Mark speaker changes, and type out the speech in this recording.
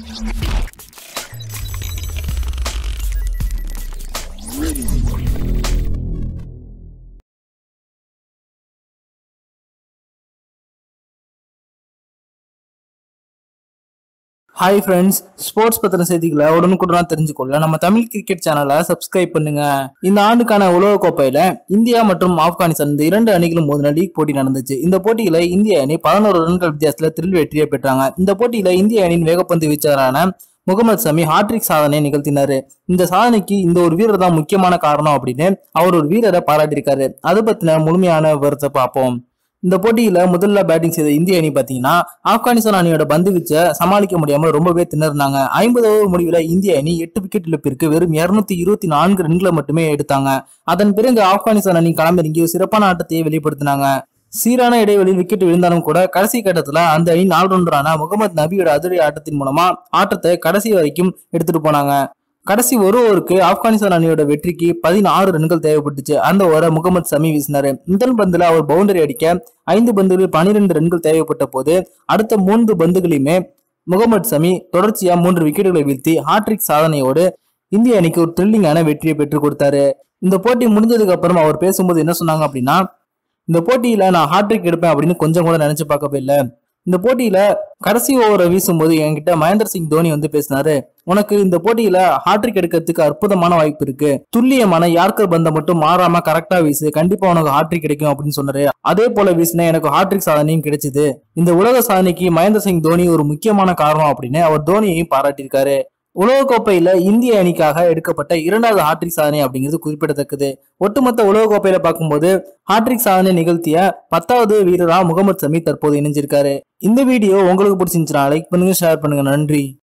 Speaker 1: hi friends sports பத்தின செய்திகளை உடனுக்குடனா தெரிஞ்சுக்கொள்ள நம்ம தமிழ் கிரிக்கெட் சேனலை சப்ஸ்கிரைப் பண்ணுங்க இந்த ஆண்டுக்கான உலக கோப்பையில இந்தியா மற்றும் ஆப்கானிஸ்தான் இந்த இரண்டு அணிகளும் மோதின லீக் போட்டி நடந்துச்சு இந்த போட்டியில இந்திய அணி பதினோரு ரன்கள் வித்தியாசத்துல த்ரில் வெற்றியை பெற்றாங்க இந்த போட்டியில இந்திய அணியின் வேகப்பந்து வீச்சாளரான முகமது சமி ஹாட்ரிக் சாதனை நிகழ்த்தினாரு இந்த சாதனைக்கு இந்த ஒரு வீரர் தான் முக்கியமான காரணம் அப்படின்னு அவர் ஒரு வீரரை பாராட்டியிருக்காரு அது பத்தின முழுமையான விவரத்தை பார்ப்போம் இந்த போட்டியில முதல்ல பேட்டிங் செய்த இந்திய அணி பாத்தீங்கன்னா ஆப்கானிஸ்தான் அணியோட பந்து வீச்சை சமாளிக்க முடியாம ரொம்பவே திணறினாங்க ஐம்பது ஓவர் முடிவுல இந்திய அணி எட்டு விக்கெட் இழப்பிற்கு வெறும் இருநூத்தி இருபத்தி நான்கு ரன்களை மட்டுமே எடுத்தாங்க அதன் பிறகு ஆப்கானிஸ்தான் அணி களமிறங்கி ஒரு சிறப்பான ஆட்டத்தையே வெளிப்படுத்தினாங்க சீரான இடைவெளியில் விக்கெட் விழுந்தாலும் கூட கடைசி கட்டத்துல அந்த அணி ஆல்ரவுண்டரான முகமது நபியோட அதிரடி ஆட்டத்தின் மூலமா ஆட்டத்தை கடைசி வரைக்கும் எடுத்துட்டு போனாங்க கடைசி ஒரு ஓவருக்கு ஆப்கானிஸ்தான் அணியோட வெற்றிக்கு பதினாறு ரன்கள் தேவைப்பட்டுச்சு அந்த ஓவரை முகமது சமி வீசினாரு முதல் பந்துல அவர் பவுண்டரி அடிக்க ஐந்து பந்துகளில் பனிரெண்டு ரன்கள் தேவைப்பட்ட போது அடுத்த மூன்று பந்துகளையுமே முகமது சமி தொடர்ச்சியா மூன்று விக்கெட்டுகளை வீழ்த்தி ஹாட்ரிக் சாதனையோடு இந்திய அணிக்கு ஒரு த்ரில்லிங்கான வெற்றியை பெற்றுக் கொடுத்தாரு இந்த போட்டி முடிஞ்சதுக்கு அப்புறம் அவர் பேசும்போது என்ன சொன்னாங்க அப்படின்னா இந்த போட்டியில நான் ஹாட்ரிக் எடுப்பேன் அப்படின்னு கொஞ்சம் கூட நினைச்சு பார்க்கவே இல்லை இந்த போட்டியில கடைசி ஓவரை வீசும்போது என்கிட்ட மகேந்திர சிங் தோனி வந்து பேசினாரு உனக்கு இந்த போட்டியில ஹாட்ரிக் எடுக்கிறதுக்கு அற்புதமான வாய்ப்பு இருக்கு துல்லியமான யார்கர் பந்தை மட்டும் மாறாம கரெக்டா வீசு கண்டிப்பா உனக்கு ஹாட்ரிக் கிடைக்கும் அப்படின்னு சொன்னாரு அதே போல வீசின எனக்கு ஹாட்ரிக் சாதனையும் கிடைச்சது இந்த உலக சாதனைக்கு மகேந்திர சிங் தோனி ஒரு முக்கியமான காரணம் அப்படின்னு அவர் தோனியையும் பாராட்டியிருக்காரு உலகக்கோப்பையில இந்திய அணிக்காக எடுக்கப்பட்ட இரண்டாவது ஹாட்ரிக் சாதனை அப்படிங்கிறது குறிப்பிடத்தக்கது ஒட்டுமொத்த உலகக்கோப்பையில பார்க்கும்போது ஹாட்ரிக் சாதனை நிகழ்த்திய பத்தாவது வீரரா முகமது சமி தற்போது இணைஞ்சிருக்காரு இந்த வீடியோ உங்களுக்கு பிடிச்சிருந்துச்சுன்னா லைக் பண்ணுங்க ஷேர் பண்ணுங்க நன்றி